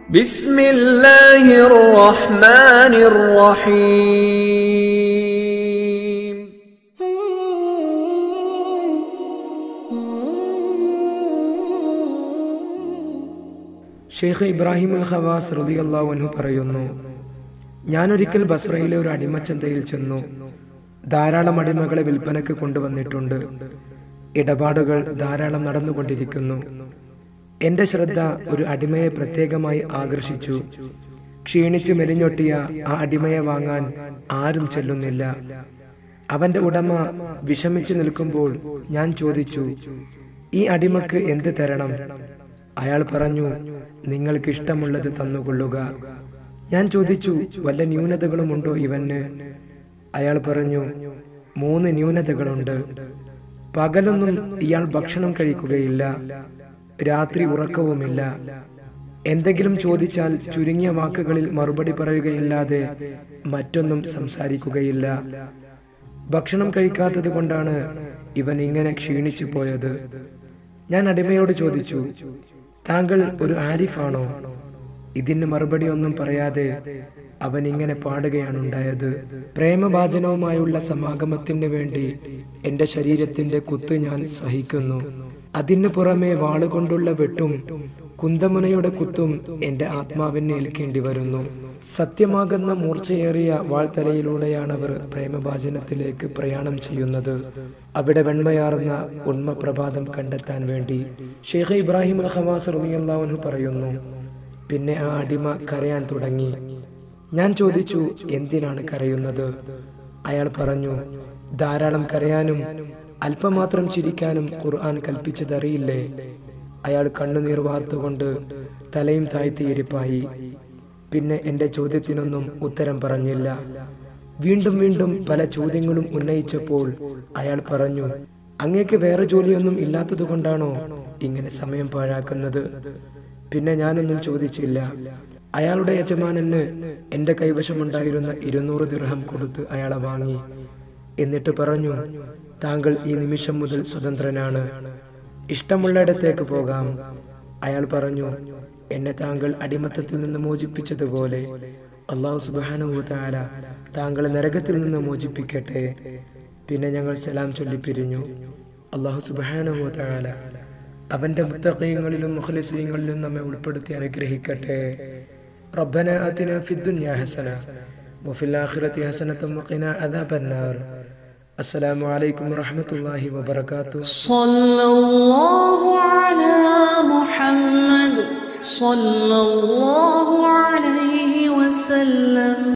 بسم الله الرحمن الرحيم ഷെയ്ഖ് ഇബ്രാഹിം അൽ ഖവാസ് റളിയല്ലാഹു അൻഹു പറയുന്നു ഞാനൊരിക്കൽ ബസ്രയിലെ ഒരു അടിമച്ചന്തയിൽ ചെന്നു ധാരാളം അടിമകളെ വിൽപ്പനയ്ക്ക് കൊണ്ടുവന്നിട്ടുണ്ട് ഇടപാടുകൾ ധാരാളം നടന്നുകൊണ്ടിരിക്കുന്നു എന്റെ ശ്രദ്ധ ഒരു അടിമയെ പ്രത്യേകമായി ആകർഷിച്ചു ക്ഷീണിച്ച് മെലിഞ്ഞൊട്ടിയ ആ അടിമയെ വാങ്ങാൻ ആരും ചെല്ലുന്നില്ല അവന്റെ ഉടമ വിഷമിച്ചു നിൽക്കുമ്പോൾ ഞാൻ ചോദിച്ചു ഈ അടിമക്ക് എന്ത് തരണം അയാൾ പറഞ്ഞു നിങ്ങൾക്ക് ഇഷ്ടമുള്ളത് തന്നുകൊള്ളുക ഞാൻ ചോദിച്ചു വല്ല ന്യൂനതകളുമുണ്ടോ ഇവന് അയാൾ പറഞ്ഞു മൂന്ന് ന്യൂനതകളുണ്ട് പകലൊന്നും ഇയാൾ ഭക്ഷണം കഴിക്കുകയില്ല രാത്രി ഉറക്കവുമില്ല എന്തെങ്കിലും ചോദിച്ചാൽ ചുരുങ്ങിയ വാക്കുകളിൽ മറുപടി പറയുകയില്ലാതെ മറ്റൊന്നും സംസാരിക്കുകയില്ല ഭക്ഷണം കഴിക്കാത്തത് കൊണ്ടാണ് ഇവൻ ഇങ്ങനെ ക്ഷീണിച്ചു പോയത് ഞാൻ അടിമയോട് ചോദിച്ചു താങ്കൾ ഒരു ആരിഫാണോ ഇതിന് മറുപടി ഒന്നും പറയാതെ അവൻ ഇങ്ങനെ പാടുകയാണ് ഉണ്ടായത് പ്രേമഭാചനവുമായുള്ള സമാഗമത്തിന് വേണ്ടി എന്റെ ശരീരത്തിന്റെ കുത്ത് ഞാൻ സഹിക്കുന്നു അതിനു പുറമെ വാളുകൊണ്ടുള്ള വെട്ടും കുന്തമുനയുടെ കുത്തും എന്റെ ആത്മാവിനെ ഏൽക്കേണ്ടി വരുന്നു സത്യമാകുന്ന മൂർച്ചയേറിയ വാൾത്തലയിലൂടെയാണ് അവർ പ്രേമഭാചനത്തിലേക്ക് പ്രയാണം ചെയ്യുന്നത് അവിടെ വെണ്മയാർന്ന ഉണ്മ പ്രഭാതം കണ്ടെത്താൻ വേണ്ടി ഷെയ്ഖ് ഇബ്രാഹിം അൽ ഖവാസ് റളിയല്ലാഹു പറയുന്നു പിന്നെ ആ അടിമ കരയാൻ തുടങ്ങി ഞാൻ ചോദിച്ചു എന്തിനാണ് കരയുന്നത് അയാൾ പറഞ്ഞു ധാരാളം കരയാനും അല്പമാത്രം ചിരിക്കാനും ഖുർആൻ കൽപ്പിച്ചതറിയില്ലേ അയാൾ കണ്ണുനീർ വാർത്തുകൊണ്ട് തലയും താഴ്ത്തിയിരിപ്പായി പിന്നെ എന്റെ ചോദ്യത്തിനൊന്നും ഉത്തരം പറഞ്ഞില്ല വീണ്ടും വീണ്ടും പല ചോദ്യങ്ങളും ഉന്നയിച്ചപ്പോൾ അയാൾ പറഞ്ഞു അങ്ങേക്ക് വേറെ ജോലിയൊന്നും ഇല്ലാത്തത് കൊണ്ടാണോ ഇങ്ങനെ സമയം പാഴാക്കുന്നത് പിന്നെ ഞാനൊന്നും ചോദിച്ചില്ല അയാളുടെ യജമാനന് എന്റെ കൈവശമുണ്ടായിരുന്ന ഇരുന്നൂറ് ദിർഹം കൊടുത്ത് അയാളെ വാങ്ങി എന്നിട്ട് പറഞ്ഞു താങ്കൾ ഈ നിമിഷം മുതൽ സ്വതന്ത്രനാണ് ഇഷ്ടമുള്ളിടത്തേക്ക് പോകാം അയാൾ പറഞ്ഞു എന്നെ താങ്കൾ അടിമത്തത്തിൽ നിന്ന് മോചിപ്പിച്ചതുപോലെ അള്ളാഹു സുബാനുഭൂതാല താങ്കളെ നരകത്തിൽ നിന്ന് മോചിപ്പിക്കട്ടെ പിന്നെ ഞങ്ങൾ സലാം ചൊല്ലി പിരിഞ്ഞു അള്ളാഹു സുബാനുഭൂതാല അവന്റെ മുത്തഖീങ്ങളിലും മുഖലിസീങ്ങളിലും നമ്മെ ഉൾപ്പെടുത്തി അനുഗ്രഹിക്കട്ടെ ربنا آتنا في الدنيا حسنة وفي الآخرة حسنة وقنا عذاب النار السلام عليكم ورحمة الله وبركاته صلى الله على محمد صلى الله عليه وسلم